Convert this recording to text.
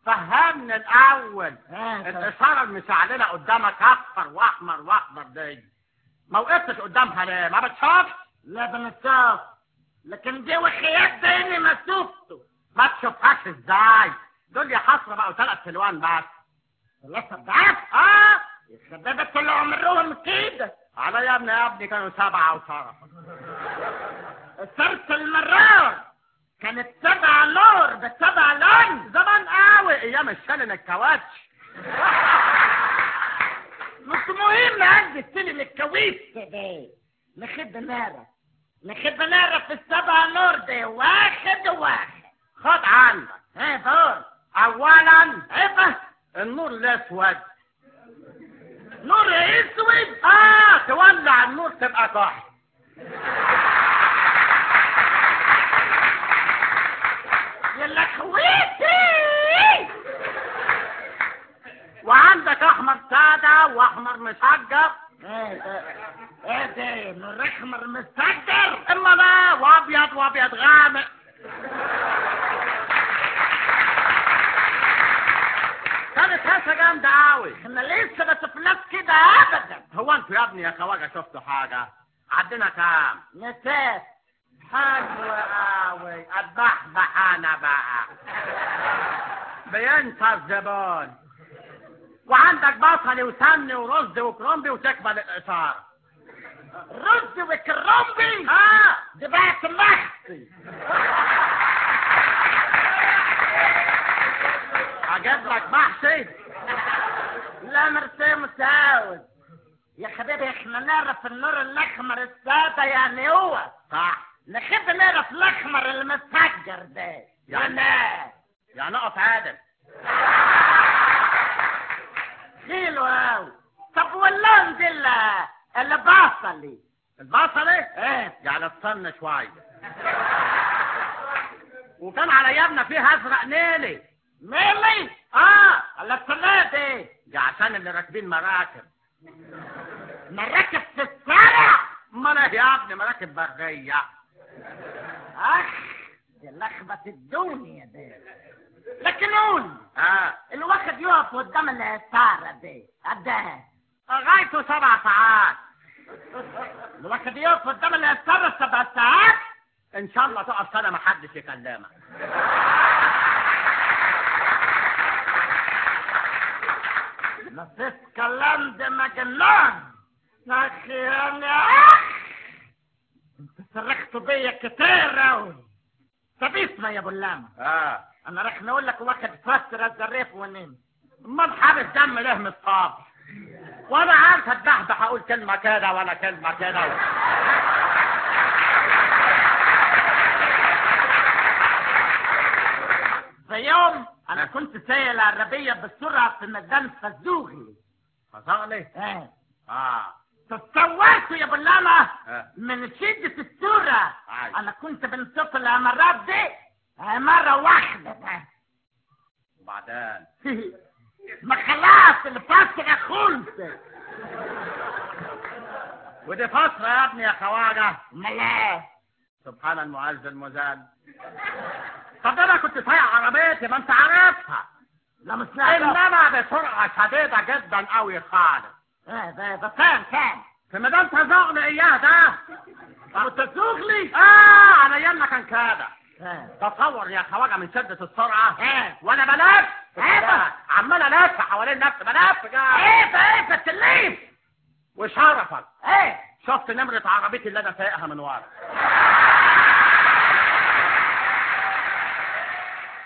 فهمني الاول ها الاشاره المشعلله قدامك اصفر واحمر واخضر دي ما وقفتش قدامها ليه ما بتشوفش لا بنشوف لكن دي وخيات ده اني ما شفته ما تشوفهاش ازاي دول يا حسره بقوا ثلاث الوان بس ثلاثة ضعف اه يا شباب طول عمرهم كده على يا ابني يا ابني كانوا سبعه وشرف صرت المرار كانت سبع نور بسبع لون زمان قوي ايام الشلن الكواتش مش مهم عندي السلم الكويس ده نخب نارة نخب نارة في السبع نور ده واحد واحد خد عندك ها دور اولا عيبة النور الاسود نور اسود اه تولع النور تبقى كحل يا لخويتي وعندك احمر ساده واحمر مسجر ايه ده ايه ده نور احمر مستقدر اما بقى وابيض وابيض غامق كانت هسه جامده قوي احنا لسه ما شفناش كده ابدا هو انتوا يا ابني يا خواجه شفتوا حاجه عندنا كام نسيت حلو قوي اتبحبح انا بقى بينسى الزبون وعندك بصل وسمن ورز وكرنبي وتقبل الاشاره رز وكرنبي اه دي بقت محشي اجيب لك محشي لا مرسي مساود يا حبيبي احنا نعرف النور الاحمر السادة يعني هو صح نحب نعرف الاحمر المسجر ده يعني- يعني يعني اقف عادل حلو اوي طب واللون دي اللي اللي بصلي البصلة ايه يعني تصن شوية وكان على يمنا فيه ازرق نيلي ميلي اه على السنة دي دي عشان اللي راكبين مراكب نركب في الشارع امال ايه يا ابني مراكب برية اخ دي لخبة الدنيا دي لكن قول اه الواحد يقف قدام الإثارة دي قدها غايته سبع ساعات الواحد يقف قدام الإثارة سبع ساعات ان شاء الله تقف سنة ما حدش يكلمك نسيت كلام ده مجنون يا اخي انا اخ انت صرخت بيا كتير اوي طب اسمع يا ابو اللام اه انا راح نقول لك واحد فسر الزريف ونم امال حابس دم ليه من الصاب وانا عارف اتبحبح اقول كلمة كده ولا كلمة كده في يوم انا كنت سايق العربية بسرعة في ميدان فزوغي فصغلي اه اه تصورت يا ابو اللامة آه. من شدة السرعة عايز. انا كنت بنشوف الامارات دي مرة واحدة بس. وبعدين ما خلاص الفترة خلصت ودي فترة يا ابني يا خواجة امال ايه سبحان المعز المذل طب انا كنت سايق عربيتي ما انت عارفها لا مش نعرف انما بسرعة شديدة جدا قوي خالص ايه ده ده كام كام في ميدان تزغلي اياه ده وتسوغلي اه على ايامنا كان كده ايه تصور يا خواجه من شدة السرعة ايه وانا بلف ايه عمال الف حوالين نفسي بلف جاي ايه ده ايه بتليف وشرفك ايه شفت نمرة عربيتي اللي انا سايقها من ورا